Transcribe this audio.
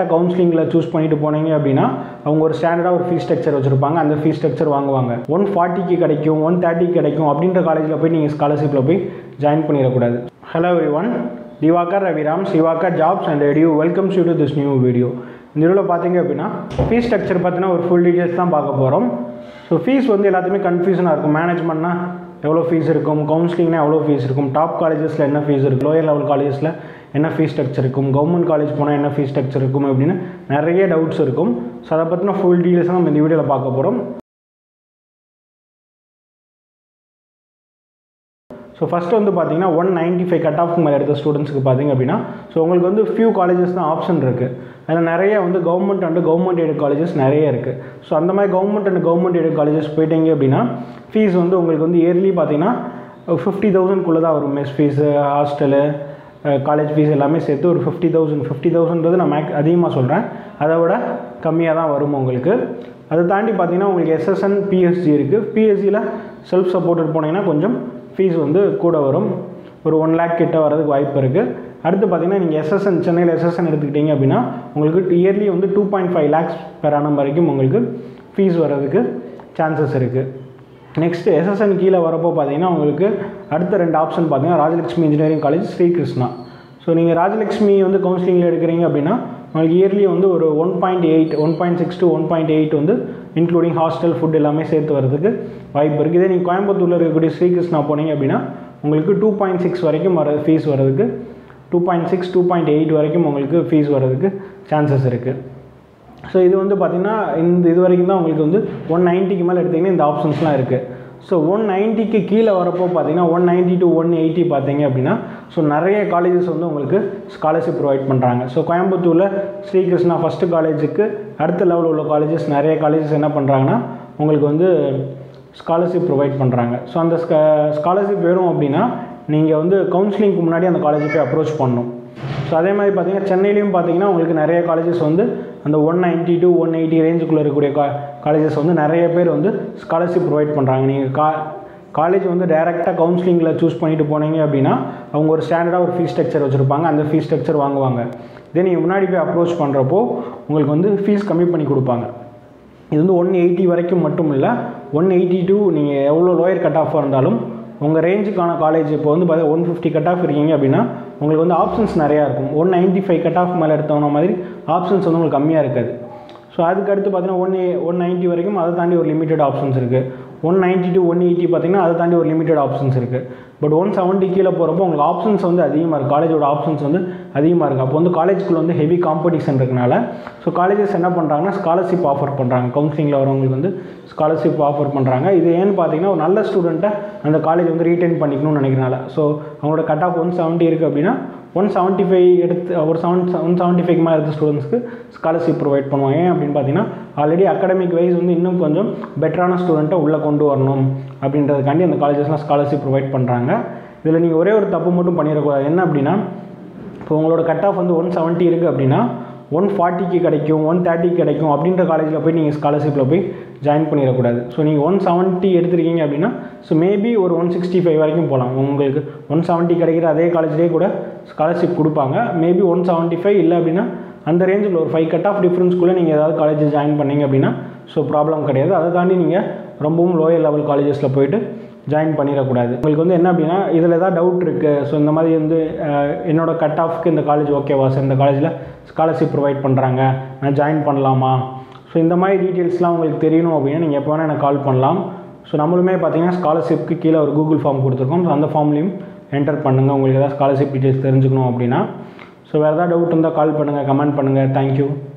டேரெக்டாக கவுன்சிலிங்கில் சூஸ் பண்ணிட்டு போனீங்க அப்படின்னா அவங்க ஒரு ஸ்டாண்டர்டாக ஒரு ஃபீஸ் ஸ்ட்ரக்சர் வச்சுருப்பாங்க அந்த ஃபீஸ் ஸ்ட்ரக்சர் வாங்குவாங்க ஒன் ஃபார்ட்டிக்கு கிடைக்கும் ஒன் தேர்ட்டிக்கு கிடைக்கும் அப்படின்ற காலேஜில் போய் நீங்கள் ஸ்காலர்ஷிப்பில் போய் ஜாயின் பண்ணிடக்கூடாது hello every one Diwakar Raviram Sivakar jobs and edu welcomes you to this new video இந்த வீடியோவில் பார்த்தீங்க அப்படின்னா ஃபீஸ் ஸ்ட்ரக்சர் பற்றின ஒரு ஃபுல் டீட்டெயில்ஸ் தான் பார்க்க போகிறோம் ஸோ ஃபீஸ் வந்து எல்லாத்துக்குமே கன்ஃபியூஷனாக இருக்கும் மேனேஜ்மெண்ட்னா எவ்வளோ ஃபீஸ் இருக்கும் கவுன்சிலிங்னா எவ்வளோ ஃபீஸ் இருக்கும் டாப் காலேஜஸில் என்ன ஃபீஸ் இருக்கும் லோயர் லெவல் காலேஜஸில் என்ன ஃபீஸ் ஸ்ட்ரக்சர் இருக்கும் கவர்மெண்ட் காலேஜ் போனால் என்ன ஃபீஸ் ஸ்ட்ரக்சர் இருக்கும் அப்படின்னு நிறைய டவுட்ஸ் இருக்கும் ஸோ அதை பற்றின ஃபுல் டீட்டெயில்ஸ் நம்ம இந்த வீடியோவில் பார்க்க போகிறோம் ஸோ ஃபஸ்ட்டு வந்து பார்த்தீங்கன்னா one ninety five cut off மேலே எடுத்த ஸ்டூடெண்ட்ஸ்க்கு பார்த்தீங்க அப்படின்னா ஸோ உங்களுக்கு வந்து ஃபியூ காலேஜஸ் தான் ஆப்ஷன் இருக்குது அதில் நிறைய வந்து government and government aid colleges நிறைய இருக்குது ஸோ அந்த மாதிரி government and government aid colleges போயிட்டீங்க அப்படின்னா ஃபீஸ் வந்து உங்களுக்கு வந்து இயர்லி பார்த்தீங்கன்னா ஃபிஃப்டி தௌசண்ட்குள்ளே தான் வரும் mess fees hostel college fee எல்லாமே சேர்த்து ஒரு ஃபிஃப்டி தௌசண்ட் ஃபிஃப்டி தௌசண்ட்றது நான் மேக் அதிகமாக சொல்கிறேன் அதை விட கம்மியாக தான் வரும் உங்களுக்கு அதை தாண்டி பார்த்தீங்கன்னா உங்களுக்கு எஸ்எஸ்என் பிஎஸ்ஜி இருக்குது பிஎஸ்சியில் செல்ஃப் சப்போர்ட்டட் போனீங்கன்னா கொஞ்சம் ஃபீஸ் வந்து கூட வரும் ஒரு ஒன் லேக் கிட்ட வரதுக்கு வாய்ப்பு இருக்குது அடுத்து பார்த்தீங்கன்னா நீங்கள் எஸ்எஸ்என் சென்னையில் எஸ்எஸ்என் எடுத்துக்கிட்டீங்க அப்படின்னா உங்களுக்கு இயர்லி வந்து two point five lakhs per annum வரைக்கும் உங்களுக்கு ஃபீஸ் வர்றதுக்கு சான்சஸ் இருக்குது நெக்ஸ்ட்டு எஸ்எஸ்என் கீழே வரப்போ பார்த்தீங்கன்னா உங்களுக்கு அடுத்த ரெண்டு ஆப்ஷன் பார்த்தீங்கன்னா Rajalakshmi engineering college Srikrishna so நீங்கள் ராஜலட்சுமி வந்து கவுன்சிலிங்கில் எடுக்கிறீங்க அப்படின்னா உங்களுக்கு இயர்லி வந்து ஒரு one point eight one point six to one point eight வந்து இன்க்ளூடிங் ஹாஸ்டல் ஃபுட் எல்லாமே சேர்த்து வரதுக்கு வாய்ப்பு இருக்குது இதே நீங்கள் கோயம்புத்தூரில் இருக்கக்கூடிய ஸ்ரீகிருஷ்ணா போனீங்க அப்படின்னா உங்களுக்கு டூ பாயிண்ட் சிக்ஸ் வரைக்கும் வர ஃபீஸ் வரதுக்கு two point six two point eight வரைக்கும் உங்களுக்கு ஃபீஸ் வரதுக்கு சான்சஸ் இருக்குது ஸோ இது வந்து பார்த்திங்கன்னா இந்த இது வரைக்கும் தான் உங்களுக்கு வந்து ஒன் நைன்ட்டிக்கு மேலே எடுத்திங்கன்னா இந்த ஆப்ஷன்ஸ்லாம் இருக்குது ஸோ ஒன் நைன்ட்டிக்கு கீழே வரப்போ பார்த்தீங்கன்னா one ninety to one eighty பார்த்தீங்க அப்படின்னா ஸோ நிறைய காலேஜஸ் வந்து உங்களுக்கு ஸ்காலர்ஷிப் ப்ரொவைட் பண்ணுறாங்க ஸோ கோயம்புத்தூரில் ஸ்ரீகிருஷ்ணா ஃபஸ்ட்டு காலேஜுக்கு அடுத்த லெவலில் உள்ள காலேஜஸ் நிறைய காலேஜஸ் என்ன பண்ணுறாங்கன்னா உங்களுக்கு வந்து ஸ்காலர்ஷிப் ப்ரொவைட் பண்ணுறாங்க ஸோ அந்த ஸ்கா ஸ்காலர்ஷிப் வேணும் அப்படின்னா நீங்கள் வந்து கவுன்சிலிங்க்கு முன்னாடி அந்த காலேஜை போய் அப்ரோச் பண்ணணும் ஸோ அதே மாதிரி பார்த்தீங்கன்னா சென்னையிலையும் பார்த்தீங்கன்னா உங்களுக்கு நிறைய காலேஜஸ் வந்து அந்த one ninety to one eighty ரேஞ்சுக்குள்ளே இருக்கக்கூடிய கா காலேஜஸ் வந்து நிறைய பேர் வந்து ஸ்காலர்ஷிப் ப்ரொவைட் பண்ணுறாங்க நீங்கள் கா காலேஜ் வந்து டைரெக்டாக கவுன்சிலிங்கில் சூஸ் பண்ணிட்டு போனீங்க அப்படின்னா அவங்க ஒரு ஸ்டாண்டர்டாக ஒரு ஃபீஸ் ஸ்ட்ரக்சர் வச்சுருப்பாங்க அந்த ஃபீஸ் ஸ்ட்ரக்சர் வாங்குவாங்க இதே நீங்கள் முன்னாடி போய் அப்ரோச் பண்ணுறப்போ உங்களுக்கு வந்து ஃபீஸ் கம்மி பண்ணி கொடுப்பாங்க இது வந்து ஒன் எயிட்டி வரைக்கும் மட்டும் இல்லை ஒன் எயிட்டி டூ நீங்கள் எவ்வளோ லோயர் கட் ஆஃபாக இருந்தாலும் உங்கள் ரேஞ்சுக்கான காலேஜ் இப்போ வந்து பார்த்தீங்கன்னா ஒன் ஃபிஃப்டி கட் ஆஃப் இருக்கீங்க அப்படின்னா உங்களுக்கு வந்து ஆப்ஷன்ஸ் நிறையா இருக்கும் one ninety five cut off மேலே எடுத்தவன மாதிரி ஆப்ஷன்ஸ் வந்து உங்களுக்கு கம்மியாக இருக்காது ஸோ அதுக்கு அடுத்து பார்த்தீங்கன்னா ஒன் ஒன் நைன்ட்டி வரைக்கும் அதை தாண்டி ஒரு லிமிட்டட் ஆப்ஷன்ஸ் இருக்குது one ninety to one eighty பார்த்தீங்கன்னா அதை தாண்டி ஒரு லிமிட்டட் ஆப்ஷன்ஸ் இருக்குது பட் ஒன் செவன்ட்டி கீழே போகிறப்போ உங்களுக்கு ஆப்ஷன்ஸ் வந்து அதிகமாக இருக்குது காலேஜோட ஆப்ஷன்ஸ் வந்து அதிகமாக இருக்குது அப்போ வந்து காலேஜுக்குள்ள வந்து ஹெவி காம்படிஷன் இருக்கனால ஸோ காலேஜஸ் என்ன பண்ணுறாங்கன்னா ஸ்காலர்ஷிப் ஆஃபர் பண்ணுறாங்க கவுன்சிலிங்கில் வரவங்களுக்கு வந்து ஸ்காலர்ஷிப் ஆஃபர் பண்ணுறாங்க இது ஏன்னு பார்த்தீங்கன்னா ஒரு நல்ல ஸ்டூடெண்ட்டை அந்த காலேஜ் வந்து ரீட்டைன் பண்ணிக்கணும்னு நினைக்கிறனால ஸோ அவங்களோட கட் ஆஃப் ஒன் செவன்ட்டி இருக்குது அப்படின்னா ஒன் செவன்ட்டி ஃபைவ் எடுத்து ஒரு செவன் ஒன் செவன்ட்டி ஃபைவ் மேலே எடுத்த ஸ்டூடெண்ட்ஸ்க்கு ஸ்காலர்ஷிப் ப்ரொவைட் பண்ணுவாங்க ஏன் அப்படின்னு பார்த்தீங்கன்னா ஆல்ரெடி அகாடமிக் வைஸ் வந்து இன்னும் கொஞ்சம் பெட்டரான ஸ்டூடெண்ட்டை உள்ளே கொண்டு வரணும் அப்படின்றதுக்காண்டி அந்த காலேஜஸ்லாம் ஸ்காலர்ஷிப் ப்ரொவைட் பண்ணுறாங்க இதில் நீங்கள் ஒரே ஒரு தப்பு மட்டும் பண்ணிடக்கூடாது என்ன அப்படின்னா இப்போ உங்களோட கட் ஆஃப் வந்து ஒன் செவன்ட்டி இருக்குது அப்படின்னா ஒன் ஃபார்ட்டிக்கு கிடைக்கும் ஒன் தேர்ட்டிக்கு கிடைக்கும் அப்படின்ற காலேஜில் போய் நீங்கள் ஸ்காலர்ஷிப்பில் போய் ஜாயின் பண்ணிடக்கூடாது ஸோ நீங்கள் ஒன் செவன்ட்டி எடுத்துருக்கீங்க அப்படின்னா ஸோ மேபி ஒரு ஒன் சிக்ஸ்டி ஃபைவ் வரைக்கும் போகலாம் உங்களுக்கு ஒன் செவன்ட்டி கிடைக்கிற அதே காலேஜ்லேயே கூட ஸ்காலர்ஷிப் கொடுப்பாங்க மேபி ஒன் செவன்ட்டி ஃபைவ் இல்லை அப்படின்னா அந்த ரேஞ்சில் ஒரு ஃபைவ் கட் ஆஃப் டிஃப்ரென்ஸ்க்குள்ளே நீங்கள் ஏதாவது காலேஜ் ஜாயின் பண்ணீங்க அப்படின்னா ஸோ ப்ராப்ளம் கிடையாது அதை தாண்டி நீங்கள் ரொம்பவும் லோயர் லெவல் காலேஜஸில் போயிட்டு ஜாயின் பண்ணிடக்கூடாது உங்களுக்கு வந்து என்ன அப்படின்னா இதில் ஏதாவது டவுட் இருக்குது ஸோ இந்த மாதிரி வந்து என்னோட கட் ஆஃப்க்கு இந்த காலேஜ் ஓகேவா சார் இந்த காலேஜில் ஸ்காலர்ஷிப் ப்ரொவைட் பண்ணுறாங்க நான் ஜாயின் பண்ணலாமா ஸோ இந்த மாதிரி டீட்டெயில்ஸ்லாம் உங்களுக்கு தெரியணும் அப்படின்னா நீங்கள் எப்போ வேணால் எனக்கு கால் பண்ணலாம் ஸோ நம்மளுமே பார்த்தீங்கன்னா ஸ்காலர்ஷிப்க்கு கீழே ஒரு கூகுள் ஃபார்ம் கொடுத்துருக்கோம் ஸோ அந்த ஃபார்ம்லேயும் என்டர் பண்ணுங்கள் உங்களுக்கு ஏதாவது ஸ்காலர்ஷிப் டீட்டெயில்ஸ் தெரிஞ்சுக்கணும் அப்படின்னா ஸோ வேறு ஏதாவது டவுட் இருந்தால் கால் பண்ணுங்கள் கமெண்ட் பண்ணுங்கள் தேங்க்யூ